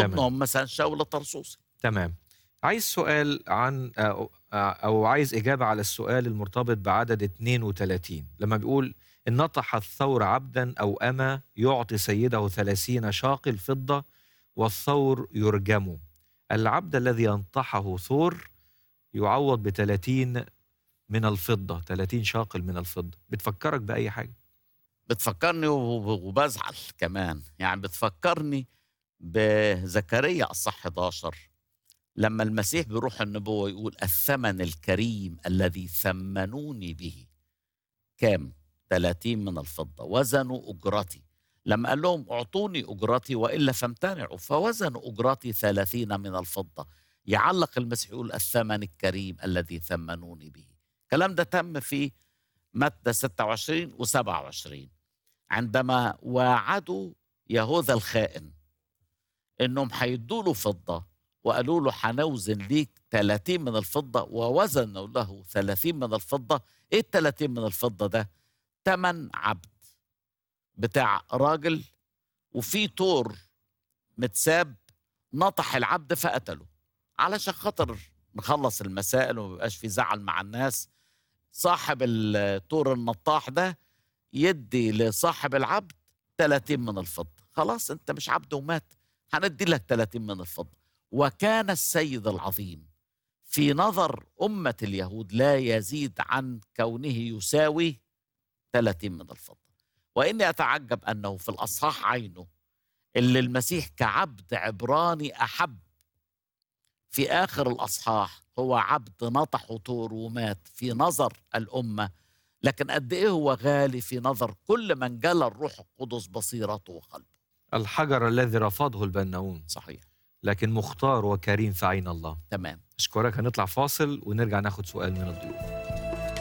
ضمنهم مثلا شاول الطرسوسي تمام عايز سؤال عن أو, أو عايز إجابة على السؤال المرتبط بعدد 32 لما بيقول إن نطح الثور عبدا أو أما يعطي سيده ثلاثين شاقل فضة والثور يرجم العبد الذي ينطحه ثور يعوض بثلاثين من الفضة 30 شاقل من الفضة بتفكرك بأي حاجة بتفكرني وب- وبزعل كمان يعني بتفكرني بزكريا الصح 11 لما المسيح بيروح النبوة يقول الثمن الكريم الذي ثمنوني به كام 30 من الفضة وزنوا أجرتي لما قال لهم اعطوني أجرتي وإلا فامتنعوا فوزنوا أجرتي 30 من الفضة يعلق المسيح يقول الثمن الكريم الذي ثمنوني به الكلام ده تم في متى 26 و27 عندما واعدوا يهوذا الخائن انهم هيدوا له فضه وقالوا له هنوزن ليك 30 من الفضه ووزنوا له 30 من الفضه ايه ال 30 من الفضه ده؟ تمن عبد بتاع راجل وفي طور متساب نطح العبد فقتله علشان خاطر نخلص المسائل وما يبقاش في زعل مع الناس صاحب الطور النطاح ده يدي لصاحب العبد 30 من الفضة خلاص انت مش عبد ومات هندي لك 30 من الفضة وكان السيد العظيم في نظر أمة اليهود لا يزيد عن كونه يساوي 30 من الفضة وإني أتعجب أنه في الأصحاح عينه اللي المسيح كعبد عبراني أحب في آخر الأصحاح هو عبد نطح طور ومات في نظر الأمة لكن قد إيه هو غالي في نظر كل من جلى الروح القدس بصيرته وقلبه الحجر الذي رفضه البناؤون صحيح لكن مختار وكريم في عين الله تمام أشكرك هنطلع فاصل ونرجع ناخد سؤال من الضيوف